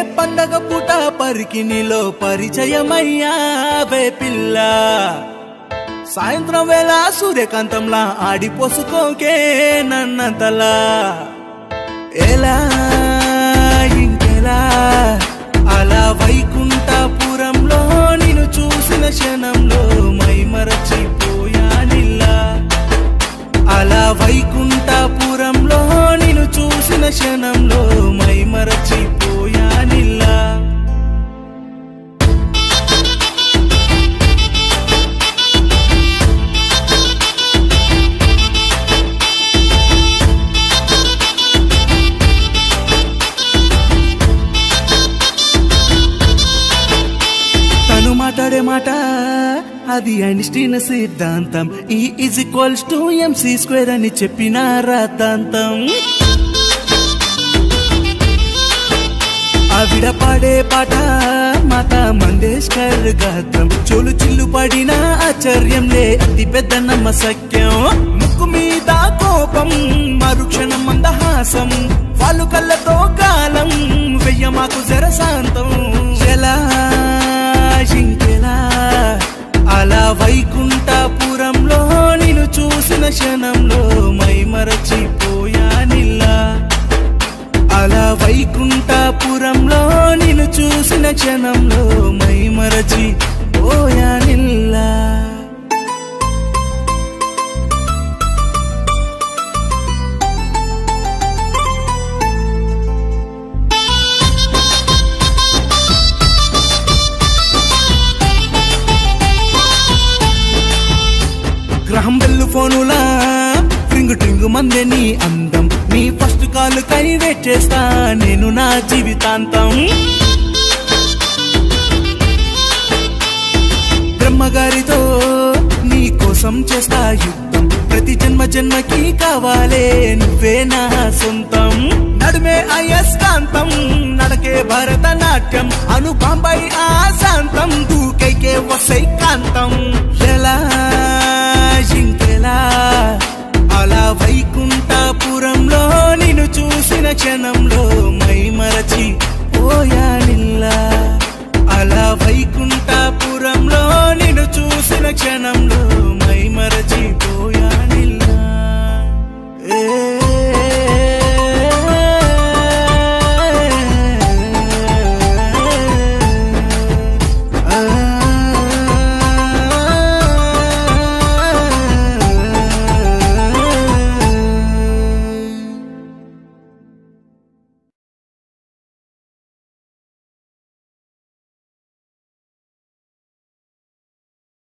పండగ పూట పరికినిలో పరిచయమయ్యావే పిల్ల సాయంత్రం వేళ సూర్యకాంతంలా ఆడిపోసుకోకే నన్నంతలా ఎలా ఇంకెలా అలా వైకుంఠపురంలో నిన్ను చూసిన క్షణంలో మై మరచిపోయానిల్లా అలా వైకుంఠపురంలో నిన్ను చూసిన క్షణంలో మై మరచిపోయానిల్లా తను మాట్లాడే మాట అది ఐన్స్టీన్ సిద్ధాంతం E is equals to MC square అని చెప్పిన రాతాంతం ఆవిడ పాడే పాట మాత మంగేష్కర్ గాత్రం చోలు చిల్లు పడిన ఆశ్చర్యంలే అతి పెద్ద నమ్మసక్యం ముక్కు మీద కోపం మరుక్షణం మందహాసం వాళ్ళు కళ్ళతో కాలం వెయ్య మాకు జరశాంతం ఎలా ఇంకెలా అలా వైకుంఠపురంలో నిన్ను చూసిన క్షణంలో మై మరచిపోయానిల్లా అలా వైకుంఠపురంలో నిన్ను చూసిన క్షణంలో మై మరచి పోయానిల్లా గ్రహం బెల్లు ఫోనులా ట్రింగు ట్రింగు మందే నీ అందం నీ ఫస్ట్ కాల్ కై వెయిట్ చేస్తా నేను నా జీవితాంతం బ్రహ్మగారితో నీ కోసం చేస్తా యుద్ధం ప్రతి జన్మ జన్మకి కావాలే నువ్వే నా సొంతం నడుమే అయస్కాంతం నడకే భరతనాట్యం అను బాంబై ఆశాంతం దూకైకే వసై కాంతం ఎలా ఇంకెలా